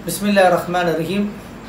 பிஸ்மில்லா ரஹ்மான் ரஹீம்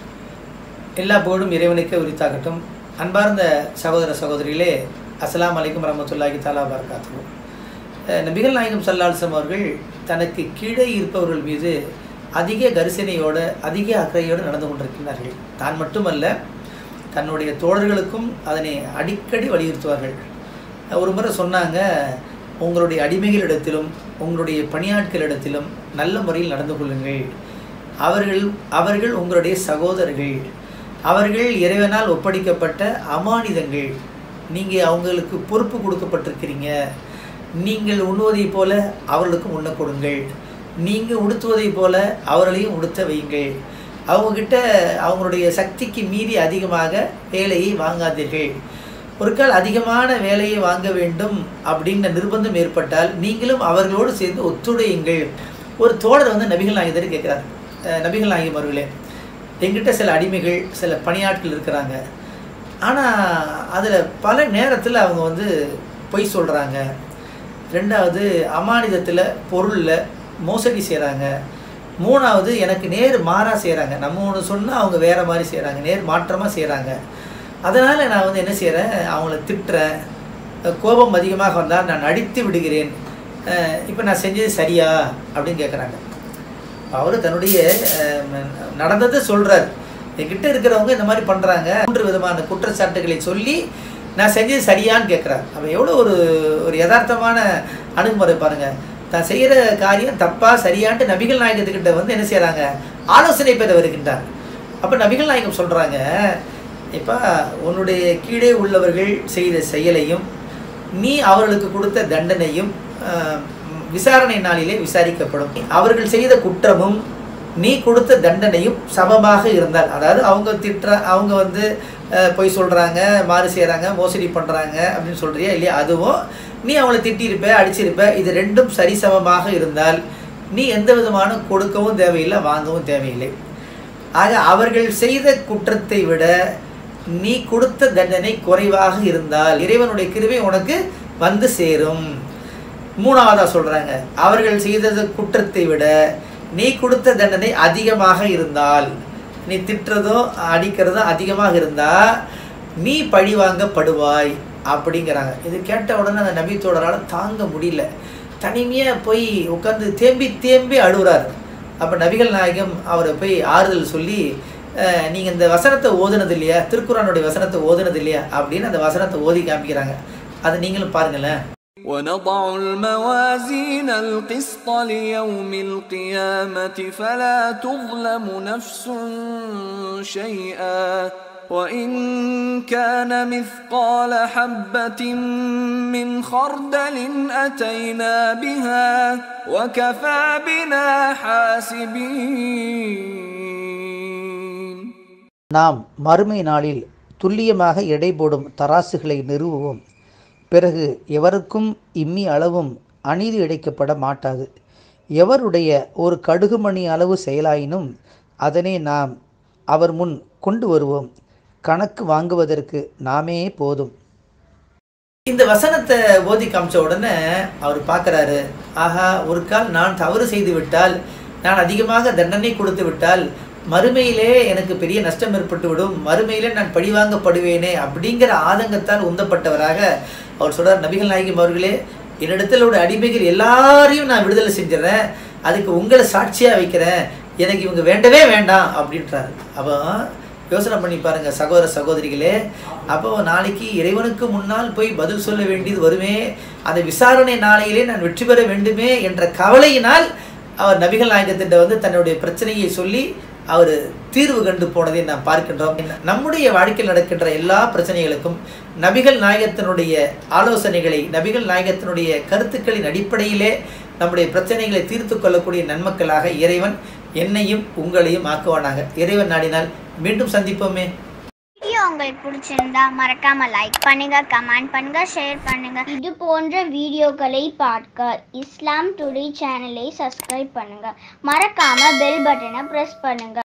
எல்லா புகழும் இறைவனுக்கே உரித்தாகட்டும் அன்பார்ந்த சகோதர சகோதரிகளே அஸ்ஸலாமு அலைக்கும் வரமத்துல்லாஹி தாலா வரகாத்து நபிகள் நாயகம் சல்லால்சம் அவர்கள் தனக்கு கீழே இருப்பவர்கள் மீது அதிக கரிசனையோடு அதிக அக்கறையோடு நடந்து கொண்டிருக்கிறார்கள் தான் மட்டுமல்ல தன்னுடைய தோழர்களுக்கும் அதனை அடிக்கடி வலியுறுத்துவார்கள் ஒரு முறை சொன்னாங்க உங்களுடைய அடிமைகளிடத்திலும் உங்களுடைய பணியாட்களிடத்திலும் நல்ல முறையில் நடந்து கொள்ளுங்கள் அவர்கள் அவர்கள் உங்களுடைய சகோதரர்கள் அவர்கள் இறைவனால் ஒப்படைக்கப்பட்ட அமானிதங்கள் நீங்கள் அவங்களுக்கு பொறுப்பு கொடுக்கப்பட்டிருக்கிறீங்க நீங்கள் உண்ணுவதைப் போல அவர்களுக்கும் உண்ண கொடுங்கள் நீங்கள் உடுத்துவதைப் போல அவர்களையும் உடுத்த வையுங்கள் அவங்கக்கிட்ட அவங்களுடைய சக்திக்கு மீறி அதிகமாக வேலையை வாங்காதீர்கள் ஒரு கால் அதிகமான வேலையை வாங்க வேண்டும் அப்படின்ற நிர்பந்தம் ஏற்பட்டால் நீங்களும் அவர்களோடு சேர்ந்து ஒத்துழையுங்கள் ஒரு தோழர் வந்து நபிகள் நாயகர் கேட்குறார் நபிகள் நாயகம் அவர்களே எங்கிட்ட சில அடிமைகள் சில பணியாட்கள் இருக்கிறாங்க ஆனால் அதில் பல நேரத்தில் அவங்க வந்து பொய் சொல்கிறாங்க ரெண்டாவது அமானிதத்தில் பொருளில் மோசடி செய்கிறாங்க மூணாவது எனக்கு நேர் மாறாக செய்கிறாங்க நம்ம ஒன்று சொன்னால் அவங்க வேறு மாதிரி செய்கிறாங்க நேர் மாற்றமாக செய்கிறாங்க அதனால் நான் வந்து என்ன செய்கிறேன் அவங்கள திட்டுறேன் கோபம் அதிகமாக வந்தால் நான் அடித்து விடுகிறேன் இப்போ நான் செஞ்சது சரியா அப்படின்னு கேட்குறாங்க அவர் தன்னுடைய நடந்ததை சொல்கிறார் என்கிட்ட இருக்கிறவங்க இந்த மாதிரி பண்ணுறாங்க மூன்று விதமான குற்றச்சாட்டுகளை சொல்லி நான் செஞ்சது சரியான்னு கேட்குறார் அவன் எவ்வளோ ஒரு ஒரு யதார்த்தமான அணுகுமுறை பாருங்கள் தான் செய்கிற காரியம் தப்பாக சரியான்ட்டு நபிகள் நாயகத்துக்கிட்ட வந்து என்ன செய்கிறாங்க ஆலோசனை பெற வருகின்றார் அப்போ நபிகள் நாயகம் சொல்கிறாங்க இப்போ உன்னுடைய கீழே உள்ளவர்கள் செய்த செயலையும் நீ அவர்களுக்கு கொடுத்த தண்டனையும் விசாரணை நாளிலே விசாரிக்கப்படும் அவர்கள் செய்த குற்றமும் நீ கொடுத்த தண்டனையும் சமமாக இருந்தால் அதாவது அவங்க திட்டுற அவங்க வந்து பொய் சொல்கிறாங்க மாறு செய்கிறாங்க மோசடி பண்ணுறாங்க அப்படின்னு சொல்கிறியா இல்லையா அதுவும் நீ அவங்கள திட்டியிருப்ப அடிச்சிருப்ப இது ரெண்டும் சரிசமமாக இருந்தால் நீ எந்த விதமான கொடுக்கவும் தேவையில்லை வாங்கவும் தேவையில்லை ஆக அவர்கள் செய்த குற்றத்தை விட நீ கொடுத்த தண்டனை குறைவாக இருந்தால் இறைவனுடைய கிருவை உனக்கு வந்து சேரும் மூணாவதாக சொல்கிறாங்க அவர்கள் செய்தது குற்றத்தை விட நீ கொடுத்த தண்டனை அதிகமாக இருந்தால் நீ திட்டுறதும் அடிக்கிறதும் அதிகமாக இருந்தால் நீ பழி வாங்கப்படுவாய் அப்படிங்கிறாங்க இது கேட்ட உடனே அந்த நபித்தோடரால் தாங்க முடியல தனிமையாக போய் உட்காந்து தேம்பி தேம்பி அழுகுறாரு அப்போ நபிகள் நாயகம் அவரை போய் ஆறுதல் சொல்லி நீங்கள் இந்த வசனத்தை ஓதுனது இல்லையா திருக்குறானுடைய வசனத்தை ஓதுனது இல்லையா அப்படின்னு அந்த வசனத்தை ஓதி காமிக்கிறாங்க அதை நீங்களும் பாருங்களேன் ونضع الموازين القسط ليوم القيامة فلا تظلم نفس شيئا وإن كان مثقال حبة من خردل أتينا بها وكفى بنا حاسبين நாம் மறுமை நாளில் துல்லியமாக எடை போடும் தராசுகளை நிறுவுவோம் பிறகு எவருக்கும் இம்மி அளவும் அநீதி இழைக்கப்பட மாட்டாது எவருடைய ஒரு கடுகுமணி அளவு செயலாயினும் அதனை நாம் அவர் முன் கொண்டு வருவோம் கணக்கு வாங்குவதற்கு நாமே போதும் இந்த வசனத்தை ஓதி காமிச்ச உடனே அவர் பார்க்குறாரு ஆஹா ஒரு கால் நான் தவறு செய்து விட்டால் நான் அதிகமாக தண்டனை கொடுத்து விட்டால் மறுமையிலே எனக்கு பெரிய நஷ்டம் ஏற்பட்டு விடும் மறுமையிலே நான் பழிவாங்கப்படுவேனே அப்படிங்கிற ஆதங்கத்தால் உந்தப்பட்டவராக அவர் சொல்கிறார் நபிகள் நாயகம் அவர்களே என்னிடத்தில் உள்ள அடிமைகள் எல்லாரையும் நான் விடுதலை செஞ்சிடறேன் அதுக்கு உங்களை சாட்சியாக வைக்கிறேன் எனக்கு இவங்க வேண்டவே வேண்டாம் அப்படின்றாரு அப்போ யோசனை பண்ணி பாருங்க சகோதர சகோதரிகளே அப்போ நாளைக்கு இறைவனுக்கு முன்னால் போய் பதில் சொல்ல வேண்டியது வருமே அந்த விசாரணை நாளையிலே நான் வெற்றி பெற வேண்டுமே என்ற கவலையினால் அவர் நபிகள் நாயகத்திட்ட வந்து தன்னுடைய பிரச்சனையை சொல்லி அவர் தீர்வு கண்டு போனதை நாம் பார்க்கின்றோம் நம்முடைய வாழ்க்கையில் நடக்கின்ற எல்லா பிரச்சனைகளுக்கும் நபிகள் நாயகத்தினுடைய ஆலோசனைகளை நபிகள் நாயகத்தினுடைய கருத்துக்களின் அடிப்படையிலே நம்முடைய பிரச்சனைகளை தீர்த்து கொள்ளக்கூடிய நன்மக்களாக இறைவன் என்னையும் உங்களையும் ஆக்குவானாக இறைவன் நாடினால் மீண்டும் சந்திப்போமே வீடியோ உங்களுக்கு பிடிச்சிருந்தா மறக்காம லைக் பண்ணுங்க கமெண்ட் பண்ணுங்க ஷேர் பண்ணுங்க இது போன்ற வீடியோக்களை பார்க்க இஸ்லாம் டுடே சேனலை சப்ஸ்கிரைப் பண்ணுங்க மறக்காம பெல் பட்டனை பிரஸ் பண்ணுங்க